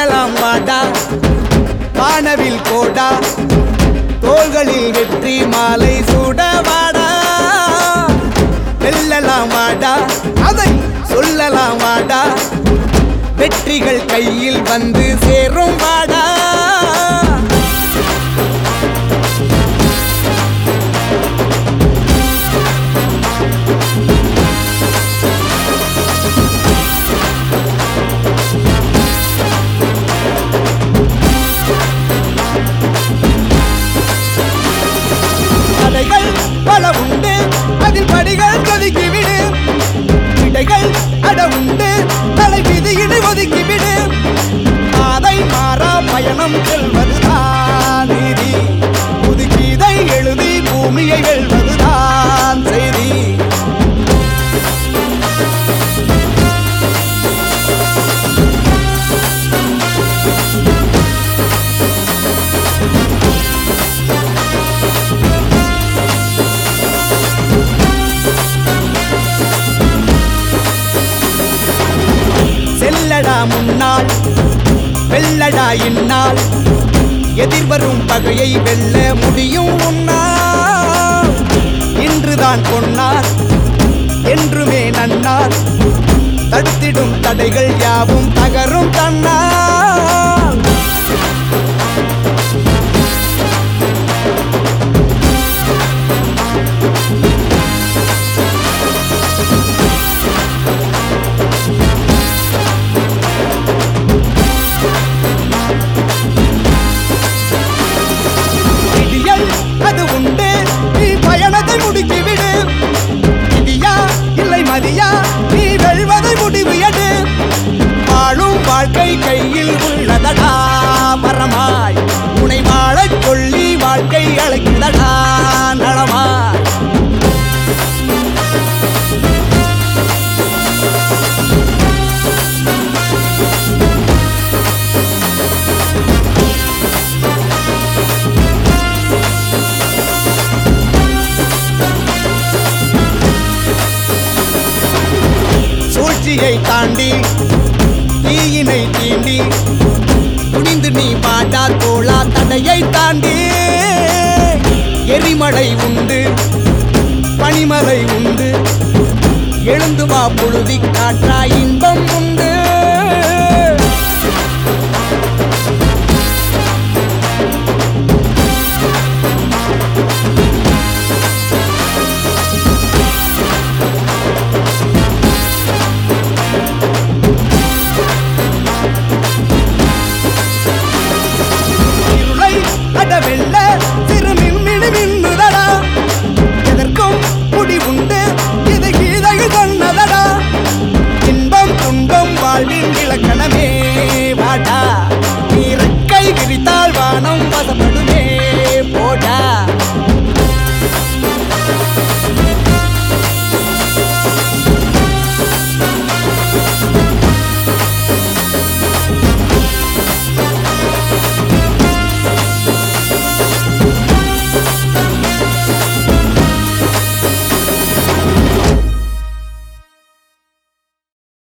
வெல்லலாம் வாடா வானவில் கோடா தோள்களில் வெற்றி மாலை சூட வாடா வெல்லலாம் வாடா அதை சொல்லலாம் வாடா வெற்றிகள் கையில் வந்து சேரும் வாடா தடைகள் பல உண்டு அதில் படிகள் கதுக்கிவிடு விடைகள் அட உண்டு தலை விதியினை ஒதுக்கிவிடு பாதை மாறா பயணம் செல்வதுதான் நீதி புதுக்கீதை எழுதி பூமியை வெல்வதுதான் செய்தி செல்லடா முன்னால் வெல்லடா இந்நாள் எதிர்வரும் பகையை வெல்ல முடியும் உன்னால் இன்றுதான் பொன்னார் என்றுமே நன்னார் தடுத்திடும் தடைகள் யாவும் தகரும் தன்னால் விடியல் அது உண்டு நீ பயணத்தை முடுக்கிவிடு விதியா இல்லை மதியா நீ வெல்வதை முடிவு எடு வாழும் வாழ்க்கை கையில் உள்ளதடா மரமாய் உனை வாழச் சொல்லி வாழ்க்கை அழைக்குதடா நலமாய் சூழ்ச்சியை தாண்டி தீயினை தீண்டி துணிந்து நீ பாடா தோளா தடையை தாண்டி எரிமலை உண்டு பனிமலை உண்டு எழுந்து வா புழுதி காற்றா இன்பம் உண்டு இருளை அடவெல்ல சிறு மின்மினி மின்னுதடா எதற்கும் முடிவுண்டு இது கீதையில் சொன்னதடா இன்பம் துன்பம் வாழ்வின் இலக்கணமே வாடா